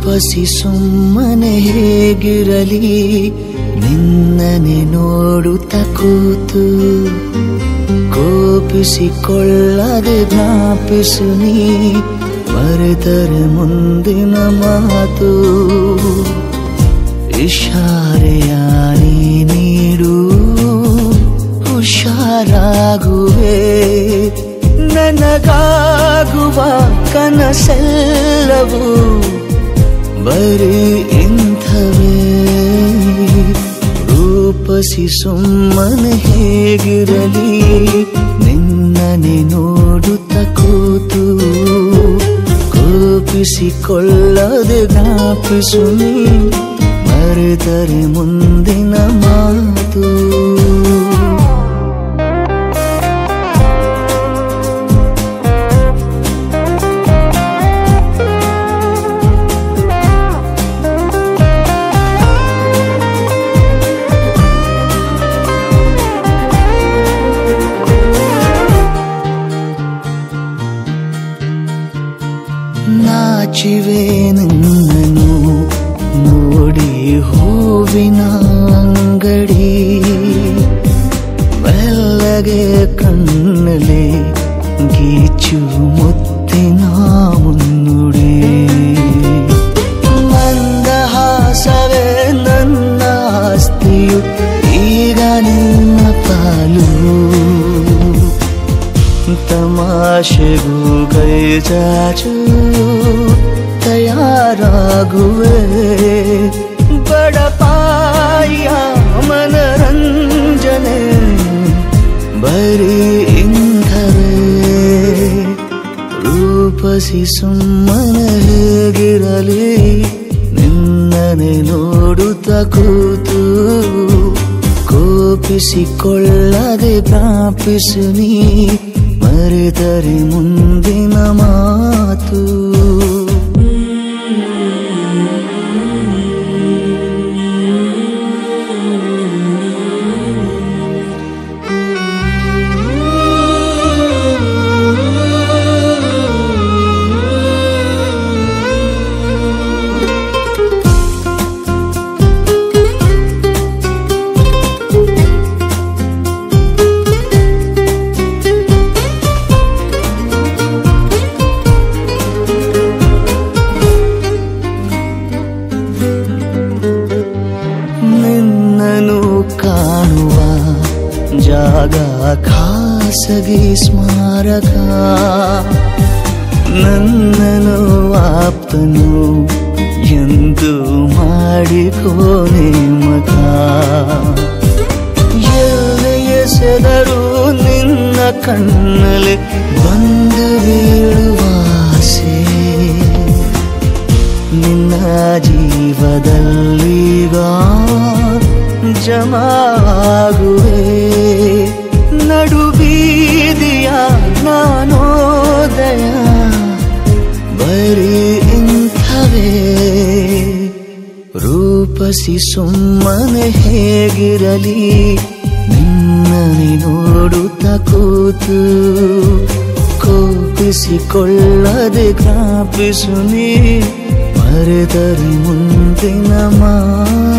ರೂಪಸಿ ಸುಮ್ಮನೆ ಹೇಗಿರಲಿ ನಿನ್ನನೆ ನೋಡುತ್ತ ಕೂತು ಕೋಪಿಸಿಕೊಳ್ಳದೆ ಜ್ಞಾಪಿಸು ನೀ ಮರೆತರೆ ಮುಂದಿನ ಮಾತು ಇಶಾರೆಯ ನೀ ನೀಡು ಹುಷಾರಾಗುವೆ ನನಗಾಗುವ ಕನಸೆಲ್ಲವೂ ಬರೀ ಇಂಥವೇ ರೂಪಸಿ ಸುಮ್ಮನೆ ಹೇಗಿರಲಿ ನಿನ್ನನೆ ನೋಡುತ್ತ ಕೂತು ಕೋಪಿಸಿಕೊಳ್ಳದೆ ಜ್ಞಾಪಿಸು ನೀ ಮರೆತರೆ ಮುಂದಿನ ಮಾತು ನಾಚಿವೆ ನಿನ್ನನು ನೋಡಿ ಹೂವಿನ ಅಂಗಡಿ ಮೆಲ್ಲಗೆ ಕಣ್ಣಲೆ ಗೀಚು ಮುತ್ತಿನ ಮುನ್ನುಡಿ ಮಂದಹಾಸವೇ ನನ್ನ ಆಸ್ತಿಯು ಈಗ ನಿನ್ನ ಪಾಲು ತಮಾಷೆಗೂ ಕೈ ಚಾಚು ತಯಾರಾಗುವೆ ಬಡಪಾಯ ಮನರಂಜನೆ ಬರೀ ಇಂಧವೇ ರೂಪಸಿ ಸುಮ್ಮನೆ ಹೇಗಿರಲಿ ನಿನ್ನನೆ ನೋಡುತ್ತ ಕೂತು ಕೋಪಿಸಿಕೊಳ್ಳದೆ ಪ್ರಾಪಿಸು ನೀ ಮರೆತರೆ ಮುಂದಿನ ಮಾತು ನಿನ್ನನು ಕಾಣುವ ಜಾಗ ಖಾಸಗಿ ಸ್ಮಾರಕ ನನ್ನನು ಆಪ್ತನು ಎಂದು ಮಾಡಿಕೋ ನೇಮಕ ಎಲ್ಲಿ ಎಸೆದರು ನಿನ್ನ ಕಣ್ಣಲ್ಲಿ ಬಂದು ಬೀಳುವಾಸೆ ನಿನ್ನ ಜೀವದಲ್ಲೀಗ ಜಮಾಗುವೆ ನಡು ಬೀದಿಯ ನಾನೋದಯ ಬರೀ ಇಂಥವೇ ರೂಪಸಿ ಸುಮ್ಮನೆ ಹೇಗಿರಲಿ ನಿನ್ನನೆ ನೋಡುತ್ತ ಕೂತು ಕೋಪಿಸಿಕೊಳ್ಳದೆ ಜ್ಞಾಪಿಸು ನೀ ಮರೆತರೆ ಮುಂದಿನ ಮಾ